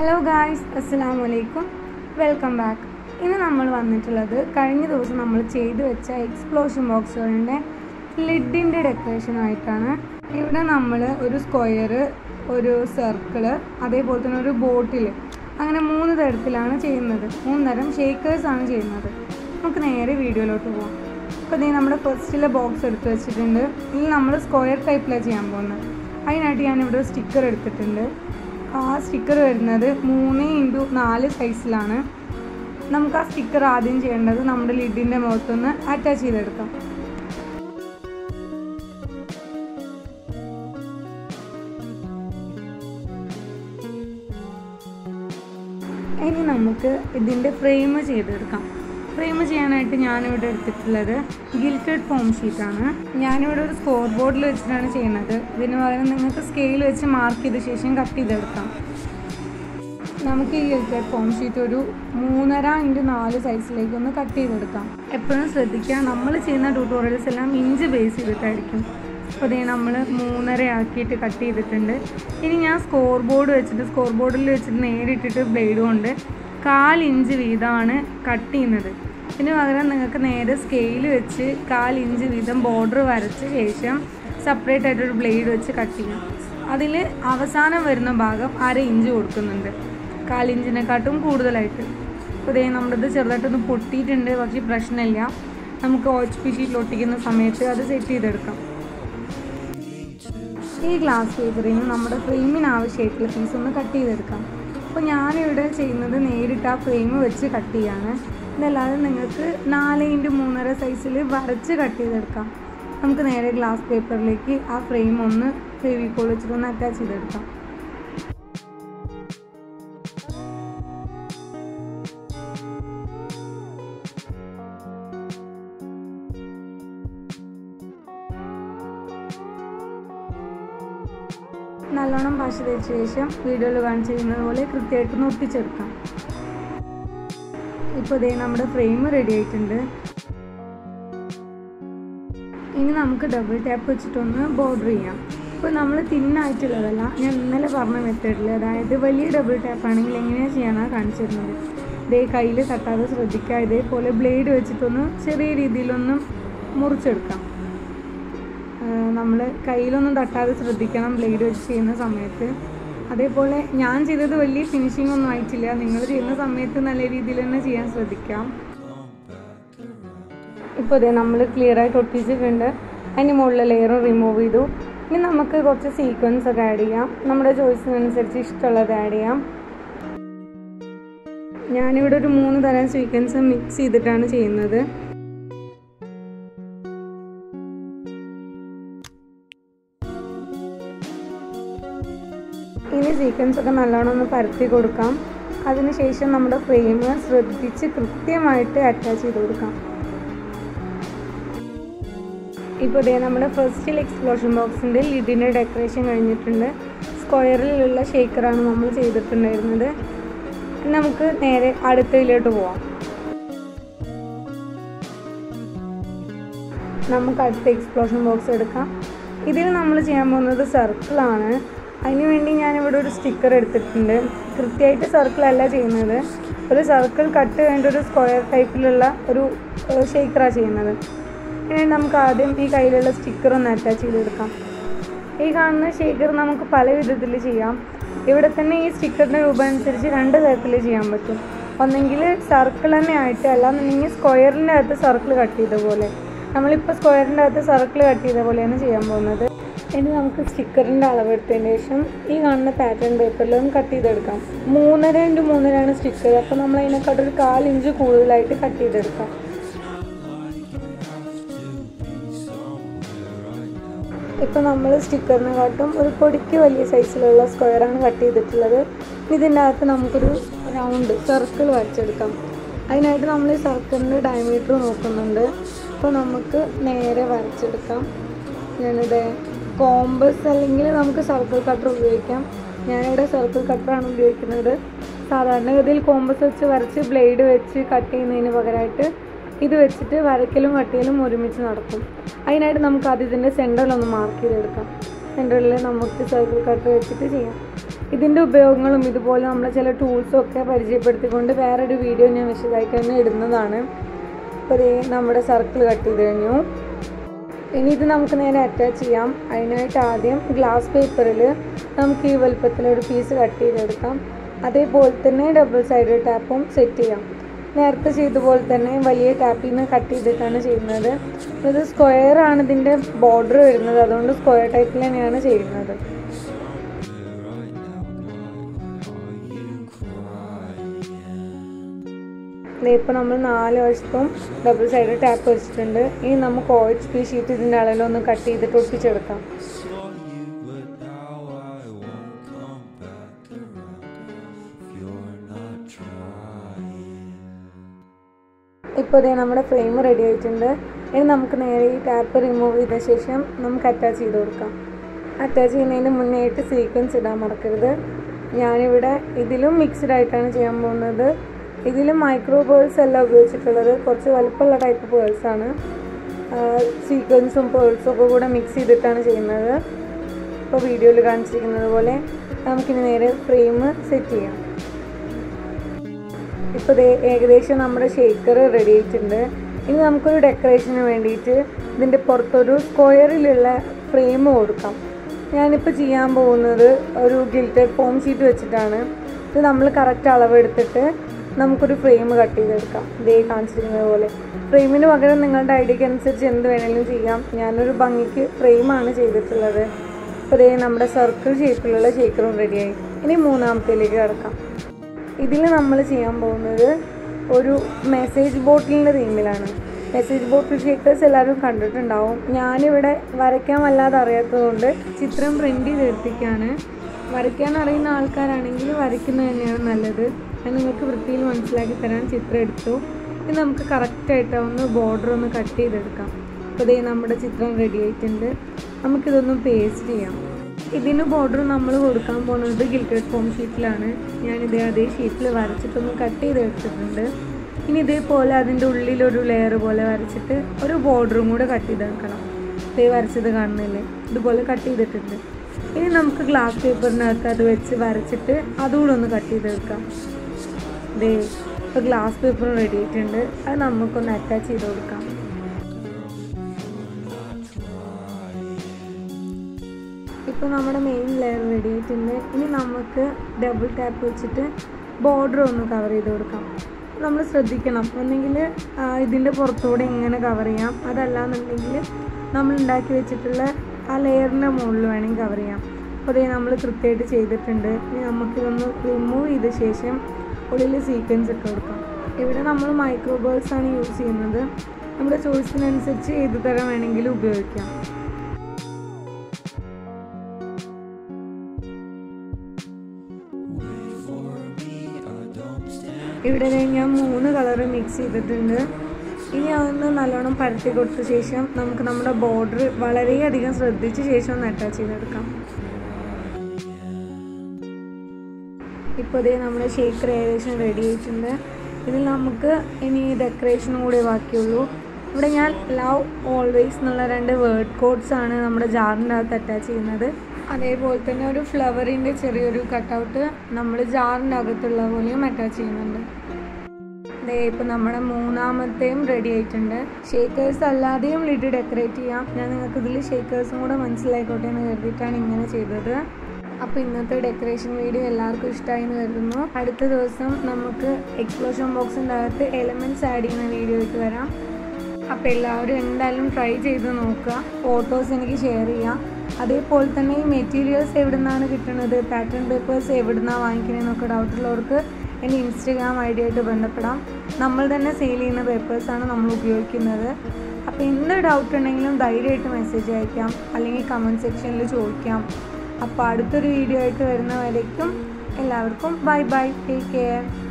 Hello guys അസ്സലാമു അലൈക്കും welcome back ഇന്ന് നമ്മൾ വന്നിട്ടുള്ളത് കഴിഞ്ഞ ദിവസം നമ്മൾ ചെയ്തു വെച്ച എക്സ്പ്ലോഷൻ ബോക്സുകളുടെ ലിഡിൻ്റെ ഡെക്കറേഷനായിട്ടാണ് ഇവിടെ നമ്മൾ ഒരു സ്ക്വയർ ഒരു സർക്കിള് അതേപോലെ തന്നെ ഒരു ബോട്ടിൽ അങ്ങനെ മൂന്ന് തരത്തിലാണ് ചെയ്യുന്നത് മൂന്ന് തരം ഷേക്കേഴ്സ് ആണ് ചെയ്യുന്നത് നമുക്ക് നേരെ വീഡിയോയിലോട്ട് പോകാം അപ്പോൾ ഇതേ നമ്മുടെ ഫസ്റ്റിലെ ബോക്സ് എടുത്ത് വെച്ചിട്ടുണ്ട് ഇതിൽ നമ്മൾ സ്ക്വയർ ടൈപ്പിലാണ് ചെയ്യാൻ പോകുന്നത് അതിനായിട്ട് ഞാനിവിടെ ഒരു സ്റ്റിക്കർ എടുത്തിട്ടുണ്ട് ആ സ്റ്റിക്കർ വരുന്നത് മൂന്ന് ഇൻറ്റു നാല് സൈസിലാണ് നമുക്ക് ആ സ്റ്റിക്കർ ആദ്യം ചെയ്യേണ്ടത് നമ്മുടെ ലിഡിൻ്റെ മുഖത്തൊന്ന് അറ്റാച്ച് ചെയ്തെടുക്കാം ഇനി നമുക്ക് ഇതിൻ്റെ ഫ്രെയിം ചെയ്തെടുക്കാം ഫ്രെയിം ചെയ്യാനായിട്ട് ഞാനിവിടെ എടുത്തിട്ടുള്ളത് ഗിൽറ്റഡ് ഫോം ഷീറ്റാണ് ഞാനിവിടെ ഒരു സ്കോർ ബോർഡിൽ വെച്ചിട്ടാണ് ചെയ്യുന്നത് ഇതിന് പകരം നിങ്ങൾക്ക് സ്കെയിൽ വെച്ച് മാർക്ക് ചെയ്ത ശേഷം കട്ട് ചെയ്തെടുക്കാം നമുക്ക് ഈ ഗിൽറ്റഡ് ഫോം ഷീറ്റ് ഒരു മൂന്നര ഇൻറ്റു നാല് സൈസിലേക്ക് ഒന്ന് കട്ട് ചെയ്തെടുക്കാം എപ്പോഴും ശ്രദ്ധിക്കുക നമ്മൾ ചെയ്യുന്ന ട്യൂട്ടോറിയൽസ് എല്ലാം ഇഞ്ച് ബേസ് ചെയ്തിട്ടായിരിക്കും അപ്പോൾ ഇതേ നമ്മൾ മൂന്നര ആക്കിയിട്ട് കട്ട് ചെയ്തിട്ടുണ്ട് ഇനി ഞാൻ സ്കോർ ബോർഡ് വെച്ചിട്ട് സ്കോർ ബോർഡിൽ വെച്ചിട്ട് നേരിട്ടിട്ട് ബ്ലേഡ് കൊണ്ട് കാൽ ഇഞ്ച് വീതമാണ് കട്ട് ചെയ്യുന്നത് ഇതിന് പകരം നിങ്ങൾക്ക് നേരെ സ്കെയിൽ വെച്ച് കാൽ ഇഞ്ച് വീതം ബോർഡർ വരച്ച ശേഷം സെപ്പറേറ്റ് ആയിട്ടൊരു ബ്ലേഡ് വെച്ച് കട്ട് ചെയ്യാം അതിൽ അവസാനം വരുന്ന ഭാഗം അര ഇഞ്ച് കൊടുക്കുന്നുണ്ട് കാലിഞ്ചിനെക്കാട്ടും കൂടുതലായിട്ട് അപ്പോൾ ഇതേ നമ്മളിത് ചെറുതായിട്ടൊന്ന് പൊട്ടിയിട്ടുണ്ട് പക്ഷേ പ്രശ്നമില്ല നമുക്ക് ഒ എച്ച് പി ഷീറ്റിൽ ഒട്ടിക്കുന്ന സമയത്ത് അത് സെറ്റ് ചെയ്തെടുക്കാം ഈ ഗ്ലാസ് പേപ്പറിൽ നിന്ന് നമ്മുടെ ഫ്രെയിമിന് ആവശ്യമായിട്ടുള്ള പീസ് ഒന്ന് കട്ട് ചെയ്തെടുക്കാം അപ്പോൾ ഞാനിവിടെ ചെയ്യുന്നത് നേരിട്ട് ആ ഫ്രെയിം വെച്ച് കട്ട് ചെയ്യാണ് ഇതല്ലാതെ നിങ്ങൾക്ക് നാല് ഇൻറ്റു മൂന്നര സൈസിൽ വരച്ച് കട്ട് ചെയ്തെടുക്കാം നമുക്ക് നേരെ ഗ്ലാസ് പേപ്പറിലേക്ക് ആ ഫ്രെയിം ഒന്ന് ഫെവിക്കോൾ വെച്ചിട്ടൊന്ന് അറ്റാച്ച് ചെയ്തെടുക്കാം നല്ലോണം പശ തേച്ച ശേഷം വീഡിയോയിൽ കാണിച്ചിരുന്നത് പോലെ കൃത്യമായിട്ട് ഒട്ടിച്ചെടുക്കാം ഇപ്പോൾ ഇതേ നമ്മുടെ ഫ്രെയിം റെഡി ആയിട്ടുണ്ട് ഇനി നമുക്ക് ഡബിൾ ടാപ്പ് വെച്ചിട്ടൊന്ന് ബോർഡർ ചെയ്യാം ഇപ്പോൾ നമ്മൾ തിന്നായിട്ടുള്ളതല്ല ഞാൻ ഇന്നലെ പറഞ്ഞ മെത്തേഡിൽ അതായത് വലിയ ഡബിൾ ടാപ്പ് ആണെങ്കിൽ എങ്ങനെയാണ് ചെയ്യാനാണ് കാണിച്ചിരുന്നത് ഇതേ കയ്യിൽ തട്ടാതെ ശ്രദ്ധിക്കുക ഇതേപോലെ ബ്ലേഡ് വെച്ചിട്ടൊന്ന് ചെറിയ രീതിയിലൊന്ന് മുറിച്ചെടുക്കാം നമ്മൾ കയ്യിലൊന്നും തട്ടാതെ ശ്രദ്ധിക്കണം ബ്ലേഡ് വെച്ച് ചെയ്യുന്ന സമയത്ത് അതേപോലെ ഞാൻ ചെയ്തത് വലിയ ഫിനിഷിംഗ് ഒന്നും ആയിട്ടില്ല നിങ്ങൾ ചെയ്യുന്ന സമയത്ത് നല്ല രീതിയിൽ തന്നെ ചെയ്യാൻ ശ്രദ്ധിക്കാം ഇപ്പോൾ ഇതേ നമ്മൾ ക്ലിയർ ആയിട്ട് ഒട്ടിച്ചിട്ടുണ്ട് അതിന് മുകളിലെ ലെയറും റിമൂവ് ചെയ്തു ഇനി നമുക്ക് കുറച്ച് സീക്വൻസ് ഒക്കെ ആഡ് ചെയ്യാം നമ്മുടെ ചോയ്സിനനുസരിച്ച് ഇഷ്ടമുള്ളത് ആഡ് ചെയ്യാം ഞാനിവിടെ ഒരു മൂന്ന് തരം സീക്വൻസ് മിക്സ് ചെയ്തിട്ടാണ് ചെയ്യുന്നത് ഇനി സീക്വൻസ് ഒക്കെ നല്ലോണം ഒന്ന് പരത്തി കൊടുക്കാം അതിനുശേഷം നമ്മുടെ ഫ്രെയിം ശ്രദ്ധിച്ച് കൃത്യമായിട്ട് അറ്റാച്ച് ചെയ്ത് കൊടുക്കാം ഇപ്പോൾ ഇതേ നമ്മുടെ ഫസ്റ്റിൽ എക്സ്പ്ലോഷൻ ബോക്സിൻ്റെ ലിഡിൻ്റെ ഡെക്കറേഷൻ കഴിഞ്ഞിട്ടുണ്ട് സ്ക്വയറിലുള്ള ഷേക്കറാണ് നമ്മൾ ചെയ്തിട്ടുണ്ടായിരുന്നത് നമുക്ക് നേരെ അടുത്തതിലോട്ട് പോവാം നമുക്ക് അടുത്ത എക്സ്പ്ലോഷൻ ബോക്സ് എടുക്കാം ഇതിൽ നമ്മൾ ചെയ്യാൻ പോകുന്നത് സർക്കിളാണ് അതിന് വേണ്ടി ഞാനിവിടെ ഒരു സ്റ്റിക്കർ എടുത്തിട്ടുണ്ട് കൃത്യമായിട്ട് സർക്കിളല്ല ചെയ്യുന്നത് ഒരു സർക്കിൾ കട്ട് വേണ്ട ഒരു സ്ക്വയർ ടൈപ്പിലുള്ള ഒരു ഷേക്കറാണ് ചെയ്യുന്നത് ഇനി നമുക്ക് ആദ്യം ഈ കയ്യിലുള്ള സ്റ്റിക്കർ ഒന്ന് അറ്റാച്ച് ചെയ്തെടുക്കാം ഈ കാണുന്ന ഷേക്കർ നമുക്ക് പല വിധത്തിൽ ചെയ്യാം ഇവിടെ തന്നെ ഈ സ്റ്റിക്കറിൻ്റെ രൂപം അനുസരിച്ച് രണ്ട് തരത്തിൽ ചെയ്യാൻ പറ്റും ഒന്നെങ്കിൽ സർക്കിൾ തന്നെ ആയിട്ട് അല്ലാന്നുണ്ടെങ്കിൽ സ്ക്വയറിൻ്റെ അകത്ത് സർക്കിൾ കട്ട് ചെയ്ത പോലെ നമ്മളിപ്പോൾ സ്ക്വയറിൻ്റെ അകത്ത് സർക്കിൾ കട്ട് ചെയ്ത പോലെയാണ് ചെയ്യാൻ പോകുന്നത് ഇനി നമുക്ക് സ്റ്റിക്കറിൻ്റെ അളവെടുത്തതിന് ശേഷം ഈ കാണുന്ന പാറ്റേൺ പേപ്പറിൽ ഒന്ന് കട്ട് ചെയ്തെടുക്കാം മൂന്നര ഇൻറ്റു മൂന്നരയാണ് സ്റ്റിക്കർ അപ്പോൾ നമ്മൾ അതിനെക്കാട്ടൊരു കാൽ ഇഞ്ച് കൂടുതലായിട്ട് കട്ട് ചെയ്തെടുക്കാം ഇപ്പോൾ നമ്മൾ സ്റ്റിക്കറിനെക്കാട്ടും ഒരു പൊടിക്ക് വലിയ സൈസിലുള്ള സ്ക്വയറാണ് കട്ട് ചെയ്തിട്ടുള്ളത് ഇതിൻ്റെ അകത്ത് നമുക്കൊരു റൗണ്ട് സർക്കിൾ വരച്ചെടുക്കാം അതിനായിട്ട് നമ്മൾ ഈ സർക്കിളിൻ്റെ ഡയമീറ്റർ നോക്കുന്നുണ്ട് അപ്പോൾ നമുക്ക് നേരെ വരച്ചെടുക്കാം ഞാനിത് കോമ്പസ് അല്ലെങ്കിൽ നമുക്ക് സർക്കിൾ കട്ടർ ഉപയോഗിക്കാം ഞാനിവിടെ സർക്കിൾ കട്ടറാണ് ഉപയോഗിക്കുന്നത് സാധാരണഗതിയിൽ കോമ്പസ് വെച്ച് വരച്ച് ബ്ലേഡ് വെച്ച് കട്ട് ചെയ്യുന്നതിന് പകരമായിട്ട് ഇത് വെച്ചിട്ട് വരയ്ക്കലും കട്ടിയലും ഒരുമിച്ച് നടക്കും അതിനായിട്ട് നമുക്ക് ആദ്യം ഇതിൻ്റെ സെൻറ്ററിലൊന്ന് മാർക്ക് ചെയ്തെടുക്കാം സെൻറ്ററിൽ നമുക്ക് സർക്കിൾ കട്ടർ വെച്ചിട്ട് ചെയ്യാം ഇതിൻ്റെ ഉപയോഗങ്ങളും ഇതുപോലെ നമ്മൾ ചില ടൂൾസും ഒക്കെ പരിചയപ്പെടുത്തിക്കൊണ്ട് വേറൊരു വീഡിയോ ഞാൻ വിശദമായിട്ട് തന്നെ ഇടുന്നതാണ് അപ്പോൾ ദേ നമ്മുടെ സർക്കിൾ കട്ട് ചെയ്ത് കഴിഞ്ഞു ഇനി ഇത് നമുക്ക് നേരെ അറ്റാച്ച് ചെയ്യാം അതിനായിട്ട് ആദ്യം ഗ്ലാസ് പേപ്പറിൽ നമുക്ക് ഈ വലുപ്പത്തിൽ ഒരു പീസ് കട്ട് ചെയ്തെടുക്കാം അതേപോലെ തന്നെ ഡബിൾ സൈഡ് ടാപ്പും സെറ്റ് ചെയ്യാം നേരത്തെ ചെയ്ത പോലെ തന്നെ വലിയ ടാപ്പിൽ നിന്ന് കട്ട് ചെയ്തിട്ടാണ് ചെയ്യുന്നത് ഇത് സ്ക്വയർ ആണ് ഇതിൻ്റെ ബോർഡർ വരുന്നത് അതുകൊണ്ട് സ്ക്വയർ ടൈപ്പിൽ തന്നെയാണ് ചെയ്യുന്നത് ഇപ്പോൾ നമ്മൾ നാല് വശത്തും ഡബിൾ സൈഡ് ടാപ്പ് വെച്ചിട്ടുണ്ട് ഇനി നമുക്ക് ഒ എച്ച് പി ഷീറ്റ് ഇതിൻ്റെ അളവിലൊന്ന് കട്ട് ചെയ്തിട്ട് ഒട്ടിച്ചെടുക്കാം saw you, but now I won't come back around if you're not trying. ഇപ്പോൾ ഇതേ നമ്മുടെ ഫ്രെയിം റെഡി ആയിട്ടുണ്ട് ഇനി നമുക്ക് നേരെ ഈ ടാപ്പ് റിമൂവ് ചെയ്ത ശേഷം നമുക്ക് അറ്റാച്ച് ചെയ്ത് കൊടുക്കാം അറ്റാച്ച് ചെയ്യുന്നതിന് മുന്നേ ആയിട്ട് സീക്വൻസ് ഇടാൻ മറക്കരുത് ഞാനിവിടെ ഇതിലും മിക്സ്ഡ് ആയിട്ടാണ് ചെയ്യാൻ പോകുന്നത് ഇതിലും മൈക്രോ പേൾസ് അല്ല ഉപയോഗിച്ചിട്ടുള്ളത് കുറച്ച് വലുപ്പമുള്ള ടൈപ്പ് പേൾസ് ആണ് സീക്വൻസും പേൾസും ഒക്കെ കൂടെ മിക്സ് ചെയ്തിട്ടാണ് ചെയ്യുന്നത് ഇപ്പോൾ വീഡിയോയിൽ കാണിച്ചിരിക്കുന്നത് പോലെ നമുക്കിനി നേരെ ഫ്രെയിം സെറ്റ് ചെയ്യാം ഇപ്പോൾ ദേ ഏകദേശം നമ്മുടെ ഷേക്കർ റെഡി ആയിട്ടുണ്ട് ഇനി നമുക്കൊരു ഡെക്കറേഷന് വേണ്ടിയിട്ട് ഇതിൻ്റെ പുറത്തൊരു സ്ക്വയറിലുള്ള ഫ്രെയിം കൊടുക്കാം ഞാനിപ്പോൾ ചെയ്യാൻ പോകുന്നത് ഒരു ഗിൽറ്റഡ് ഫോം ഷീറ്റ് വെച്ചിട്ടാണ് ഇത് നമ്മൾ കറക്റ്റ് അളവെടുത്തിട്ട് നമുക്കൊരു ഫ്രെയിം കട്ട് ചെയ്തെടുക്കാം ഇതേ കാണിച്ചിരിക്കുന്നത് പോലെ ഫ്രെയിമിന് പകരം നിങ്ങളുടെ ഐഡിയക്ക് അനുസരിച്ച് എന്ത് വേണമെങ്കിലും ചെയ്യാം ഞാനൊരു ഭംഗിക്ക് ഫ്രെയിമാണ് ചെയ്തിട്ടുള്ളത് അപ്പോൾ ഇതേ നമ്മുടെ സർക്കിൾ ഷേപ്പിലുള്ള ഷേക്കറും റെഡിയായി ഇനി മൂന്നാമത്തേലേക്ക് കിടക്കാം ഇതിൽ നമ്മൾ ചെയ്യാൻ പോകുന്നത് ഒരു മെസ്സേജ് ബോട്ടിലിൻ്റെ തീമിലാണ് മെസ്സേജ് ബോട്ടിൽ ഷേക്കേഴ്സ് എല്ലാവരും കണ്ടിട്ടുണ്ടാവും ഞാനിവിടെ വരയ്ക്കാൻ വല്ലാതെ അറിയാത്തതുകൊണ്ട് ചിത്രം പ്രിൻ്റ് ചെയ്തെടുത്തിക്കാണ് വരയ്ക്കാൻ അറിയുന്ന ആൾക്കാരാണെങ്കിൽ വരയ്ക്കുന്നത് തന്നെയാണ് നല്ലത് അത് നിങ്ങൾക്ക് വൃത്തിയിൽ മനസ്സിലാക്കി തരാൻ ചിത്രം എടുത്തു ഇനി നമുക്ക് കറക്റ്റായിട്ട് ഒന്ന് ബോർഡർ ഒന്ന് കട്ട് ചെയ്തെടുക്കാം അപ്പോൾ ഇതേ നമ്മുടെ ചിത്രം റെഡി ആയിട്ടുണ്ട് നമുക്കിതൊന്ന് പേസ്റ്റ് ചെയ്യാം ഇതിന് ബോർഡർ നമ്മൾ കൊടുക്കാൻ പോകുന്നത് ഗിൽറ്റഡ് ഫോം ഷീറ്റിലാണ് ഞാനിത് അതേ ഷീറ്റിൽ വരച്ചിട്ടൊന്ന് കട്ട് ചെയ്ത് എടുത്തിട്ടുണ്ട് ഇനി ഇതേപോലെ അതിൻ്റെ ഉള്ളിലൊരു ലെയർ പോലെ വരച്ചിട്ട് ഒരു ബോർഡറും കൂടെ കട്ട് ചെയ്തെടുക്കണം ഇതേ വരച്ചത് കാണുന്നില്ലേ ഇതുപോലെ കട്ട് ചെയ്തിട്ടുണ്ട് ഇനി നമുക്ക് ഗ്ലാസ് പേപ്പറിനകത്ത് അത് വെച്ച് വരച്ചിട്ട് അതുകൂടെ ഒന്ന് കട്ട് ചെയ്തെടുക്കാം ഇതേ ഇപ്പോൾ ഗ്ലാസ് പേപ്പർ റെഡി ആയിട്ടുണ്ട് അത് നമുക്കൊന്ന് അറ്റാച്ച് ചെയ്ത് കൊടുക്കാം ഇപ്പോൾ നമ്മുടെ മെയിൻ ലെയർ റെഡി ആയിട്ടുണ്ട് ഇനി നമുക്ക് ഡബിൾ ടാപ്പ് വെച്ചിട്ട് ബോർഡർ ഒന്ന് കവർ ചെയ്ത് കൊടുക്കാം നമ്മൾ ശ്രദ്ധിക്കണം ഒന്നെങ്കിൽ ഇതിൻ്റെ പുറത്തൂടെ ഇങ്ങനെ കവർ ചെയ്യാം അതല്ലാന്നുണ്ടെങ്കിൽ നമ്മൾ ഉണ്ടാക്കി വെച്ചിട്ടുള്ള ആ ലെയറിൻ്റെ മുകളിൽ വേണമെങ്കിൽ കവർ ചെയ്യാം അപ്പോൾ അതേ നമ്മൾ കൃത്യമായിട്ട് ചെയ്തിട്ടുണ്ട് ഇനി നമുക്കിതൊന്ന് റിമൂവ് ചെയ്ത ശേഷം ഉള്ളിൽ സീക്വൻസ് ഇട്ട് കൊടുക്കാം ഇവിടെ നമ്മൾ മൈക്രോ ബേൾസ് ആണ് യൂസ് ചെയ്യുന്നത് നമ്മുടെ ചോയ്സിനനുസരിച്ച് ഏത് തരം വേണമെങ്കിലും ഉപയോഗിക്കാം Wait for me, I don't stand. ഇവിടെ ദേ ഞാൻ മൂന്ന് കളർ മിക്സ് ചെയ്തിട്ടുണ്ട് ഇനി അതൊന്ന് നല്ലോണം പരത്തി കൊടുത്ത ശേഷം നമുക്ക് നമ്മുടെ ബോർഡർ വളരെയധികം ശ്രദ്ധിച്ച ശേഷം ഒന്ന് അറ്റാച്ച് ചെയ്തെടുക്കാം ഇപ്പോൾ ഇതേ നമ്മുടെ ഷേക്കർ ഏകദേശം റെഡി ആയിട്ടുണ്ട് ഇതിൽ നമുക്ക് ഇനി ഡെക്കറേഷനും കൂടെ ബാക്കിയുള്ളൂ ഇവിടെ ഞാൻ ലവ് ഓൾവേസ് എന്നുള്ള രണ്ട് വേർഡ് കോഡ്സ് ആണ് നമ്മുടെ ജാറിൻ്റെ അകത്ത് അറ്റാച്ച് ചെയ്യുന്നത് അതേപോലെ തന്നെ ഒരു ഫ്ലവറിൻ്റെ ചെറിയൊരു കട്ടൗട്ട് നമ്മൾ ജാറിൻ്റെ അകത്തുള്ള പോലെയും അറ്റാച്ച് ചെയ്യുന്നുണ്ട് ദേ ഇപ്പം നമ്മുടെ മൂന്നാമത്തെയും റെഡി ആയിട്ടുണ്ട് ഷേക്കേഴ്സ് അല്ലാതെയും ലിഡ് ഡെക്കറേറ്റ് ചെയ്യാം ഞാൻ നിങ്ങൾക്ക് ഇതിൽ ഷേക്കേഴ്സും കൂടെ മനസ്സിലായിക്കോട്ടെ എന്ന് കരുതിയിട്ടാണ് ഇങ്ങനെ ചെയ്തത് അപ്പോൾ ഇന്നത്തെ ഡെക്കറേഷൻ വീഡിയോ എല്ലാവർക്കും ഇഷ്ടമായി എന്ന് കരുതുന്നു അടുത്ത ദിവസം നമുക്ക് എക്സ്പ്ലോഷൻ ബോക്സിൻ്റെ അകത്ത് എലമെൻറ്റ്സ് ആഡ് ചെയ്യുന്ന വീഡിയോയ്ക്ക് വരാം അപ്പോൾ എല്ലാവരും എന്തായാലും ട്രൈ ചെയ്ത് നോക്കുക ഫോട്ടോസ് എനിക്ക് ഷെയർ ചെയ്യാം അതേപോലെ തന്നെ ഈ മെറ്റീരിയൽസ് എവിടെ നിന്നാണ് കിട്ടുന്നത് പാറ്റേൺ പേപ്പേഴ്സ് എവിടെ നിന്നാണ് വാങ്ങിക്കണമെന്നൊക്കെ ഡൗട്ടുള്ളവർക്ക് എൻ്റെ ഇൻസ്റ്റഗ്രാം ഐ ഡി ആയിട്ട് ബന്ധപ്പെടാം നമ്മൾ തന്നെ സെയിൽ ചെയ്യുന്ന പേപ്പേഴ്സാണ് നമ്മൾ ഉപയോഗിക്കുന്നത് അപ്പോൾ എന്ത് ഡൗട്ട് ഉണ്ടെങ്കിലും ധൈര്യമായിട്ട് മെസ്സേജ് അയക്കാം അല്ലെങ്കിൽ കമൻറ്റ് സെക്ഷനിൽ ചോദിക്കാം അപ്പോൾ അടുത്തൊരു വീഡിയോ ആയിട്ട് വരുന്നവരേക്കും എല്ലാവർക്കും ബൈ ബൈ ടേക്ക് കെയർ